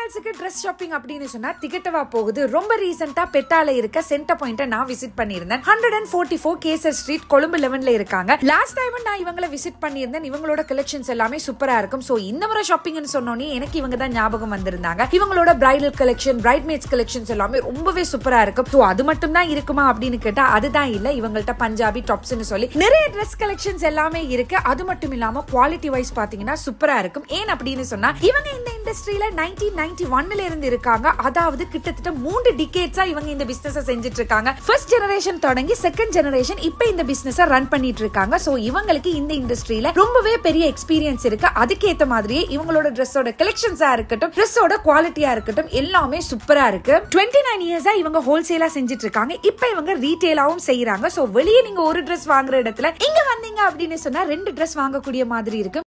கேர்ள்ஸுக்கு dress shopping அப்படின்னு சொன்னா திகட்டவா போகுது ரொம்ப ரீசெண்டா பெட்டால இருக்க சென்டர் பாயிண்ட நான் விசிட் பண்ணியிருந்தேன் hundred and forty four Keyzer street Colombo லெவன்ல இருக்காங்க லாஸ்ட் டைம் நான் இவங்கள விசிட் பண்ணியிருந்தேன் இவங்களோட கலெக்ஷன்ஸ் எல்லாமே சூப்பரா இருக்கும் சோ இந்த முறை ஷாப்பிங்னு சொன்னோன்னே எனக்கு இவங்க தான் ஞாபகம் வந்திருந்தாங்க இவங்களோட bridal collection bridesmaids collections எல்லாமே ரொம்பவே சூப்பரா இருக்கும் சோ அது மட்டும் தான் இருக்குமா அப்படின்னு கேட்டா அதுதான் இல்ல இவங்கள்ட்ட பஞ்சாபி டாப்ஸ்னு சொல்லி நிறைய ட்ரெஸ் கலெக்ஷன்ஸ் எல்லாமே இருக்கு அது மட்டும் இல்லாம குவாலிட்டி வைஸ் பாத்தீங்கன்னா சூப்பரா இருக்கும் ஏன் அப்படின்னு சொன்னா இவங்க இந்த இண்டஸ்ட்ரியில நைன்டீன் நைன்டி ஒன்ல இருந்து இருக்காங்க அதாவது கிட்டத்தட்ட மூன்று டிகேட்ஸா இவங்க இந்த பிசினஸ் செஞ்சுட்டு இருக்காங்க ஃபர்ஸ்ட் ஜெனரேஷன் தொடங்கி செகண்ட் ஜெனரேஷன் இப்ப இந்த பிசினஸ் ரன் பண்ணிட்டு இருக்காங்க சோ இவங்களுக்கு இந்த இண்டஸ்ட்ரியில ரொம்பவே பெரிய எக்ஸ்பீரியன்ஸ் இருக்கு அதுக்கேத்த மாதிரியே இவங்களோட ட்ரெஸ்ஸோட கலெக்ஷன்ஸா இருக்கட்டும் ட்ரெஸ்ஸோட குவாலிட்டியா இருக்கட்டும் எல்லாமே சூப்பரா இருக்கு டுவெண்ட்டி நைன் இயர்ஸா இவங்க ஹோல்சேலா செஞ்சுட்டு இருக்காங்க இப்ப இவங்க ரீட்டெயிலாவும் செய்யறாங்க சோ வெளியே நீங்க ஒரு ட்ரெஸ் வாங்குற இடத்துல இங்க வந்தீங்க அப்படின்னு சொன்னா ரெண்டு ட்ரெஸ் வாங்கக்கூடிய மாதிரி இருக்கு